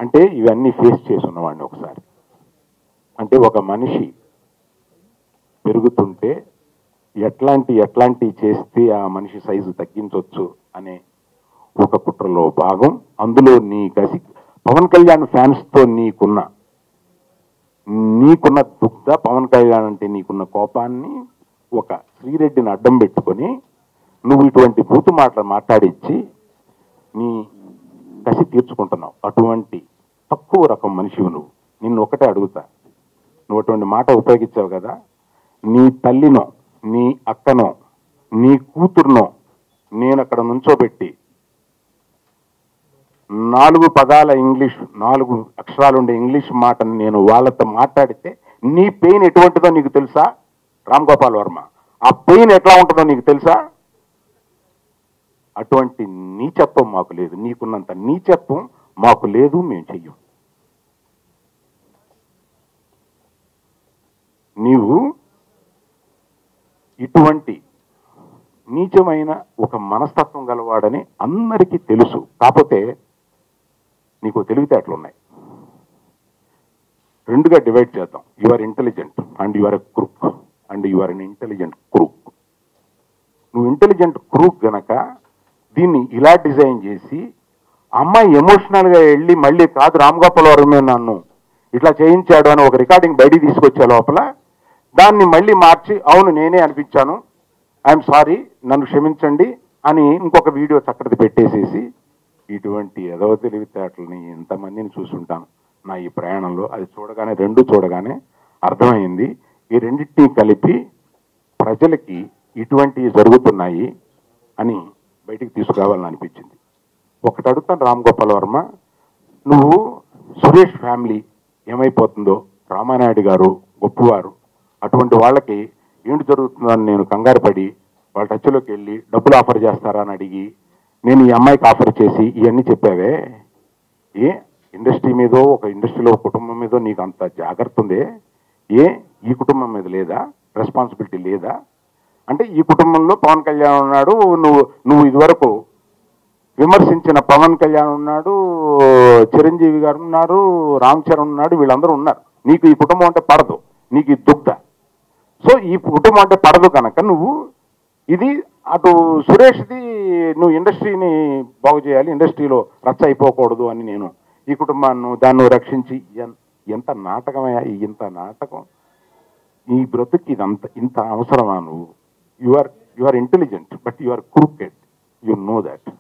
అంటే ఇవన్నీ ఫేస్ చేసి ఉన్నవాడిని ఒకసారి అంటే ఒక మనిషి పెరుగుతుంటే ఎట్లాంటి ఎట్లాంటి చేస్తే ఆ మనిషి సైజు తగ్గించవచ్చు అనే ఒక కుట్రలో భాగం అందులో నీ కసి పవన్ కళ్యాణ్ ఫ్యాన్స్తో నీకున్న నీకున్న దుగ్ధ పవన్ కళ్యాణ్ అంటే నీకున్న కోపాన్ని ఒక శ్రీరెడ్డిని అడ్డం పెట్టుకొని నువ్వు ఇటువంటి బూతు మాటలు మాట్లాడించి నీ కసి తీర్చుకుంటున్నావు అటువంటి తక్కువ రకం మనిషివి నువ్వు నిన్ను ఒకటే అడుగుతా నువ్వు అటువంటి మాట ఉపయోగించావు కదా నీ తల్లినో నీ అక్కనో నీ కూతురునో నేను అక్కడ నుంచోబెట్టి నాలుగు పదాల ఇంగ్లీష్ నాలుగు అక్షరాలుండే ఇంగ్లీష్ మాటను నేను వాళ్ళతో మాట్లాడితే నీ పెయిన్ ఎటువంటిదో నీకు తెలుసా రామ్ గోపాల్ వర్మ ఆ పెయిన్ ఎట్లా ఉంటుందో నీకు తెలుసా అటువంటి నీచత్వం మాకు లేదు నీకున్నంత నీచత్వం మాకు లేదు మేము చెయ్యం నీవు ఇటువంటి నీచమైన ఒక మనస్తత్వం గలవాడని అందరికీ తెలుసు కాకపోతే నీకు తెలివితేటలు ఉన్నాయి రెండుగా డివైడ్ చేద్దాం you are intelligent and you are a crook and you are an intelligent crook నువ్వు ఇంటెలిజెంట్ క్రూక్ గనక దీన్ని ఇలా డిజైన్ చేసి అమ్మాయి ఎమోషనల్గా వెళ్ళి మళ్ళీ కాదు రామ్ గోపాల్ వర్మే నన్ను ఇట్లా చేయించాడు అని ఒక రికార్డింగ్ బయటికి తీసుకొచ్చే లోపల దాన్ని మళ్ళీ మార్చి అవును నేనే అనిపించాను ఐఎమ్ సారీ నన్ను క్షమించండి అని ఇంకొక వీడియో చక్కటి పెట్టేసేసి ఇటువంటి ఎదవ తెలివితేటలని ఎంతమందిని చూసుంటాను నా ఈ ప్రయాణంలో అది చూడగానే రెండు చూడగానే అర్థమైంది ఈ రెండింటినీ కలిపి ప్రజలకి ఇటువంటివి జరుగుతున్నాయి అని బయటికి తీసుకురావాలని అనిపించింది ఒకటి అడుగుతాను రామ్ గోపాల్ వర్మ నువ్వు సురేష్ ఫ్యామిలీ ఏమైపోతుందో రామానాయుడు గారు గొప్పవారు అటువంటి వాళ్ళకి ఏంటి జరుగుతుందని నేను కంగారు పడి వాళ్ళ టచ్లోకి వెళ్ళి డబ్బులు ఆఫర్ చేస్తారా అని అడిగి నేను ఈ అమ్మాయికి ఆఫర్ చేసి ఇవన్నీ చెప్పావే ఏ ఇండస్ట్రీ మీదో ఒక ఇండస్ట్రీలో ఒక కుటుంబం మీదో నీకు అంత జాగ్రత్త ఉందే ఏ ఈ కుటుంబం మీద లేదా రెస్పాన్సిబిలిటీ లేదా అంటే ఈ కుటుంబంలో పవన్ కళ్యాణ్ ఉన్నాడు నువ్వు నువ్వు ఇదివరకు విమర్శించిన పవన్ కళ్యాణ్ ఉన్నాడు చిరంజీవి గారు ఉన్నారు రామ్ చరణ్ ఉన్నాడు వీళ్ళందరూ ఉన్నారు నీకు ఈ కుటుంబం అంటే పడదు నీకు ఈ దుగ్ధ సో ఈ కుటుంబం అంటే పడదు కనుక నువ్వు ఇది అటు సురేష్ది నువ్వు ఇండస్ట్రీని బాగు చేయాలి ఇండస్ట్రీలో రచ్చ అయిపోకూడదు అని నేను ఈ కుటుంబాన్ని దాన్ని రక్షించి ఎన్- ఎంత నాటకమయ్యా ఈ ఇంత నాటకం ఈ బ్రతుకి ఇదంత ఇంత అవసరమా నువ్వు you are you are intelligent but you are crooked you know that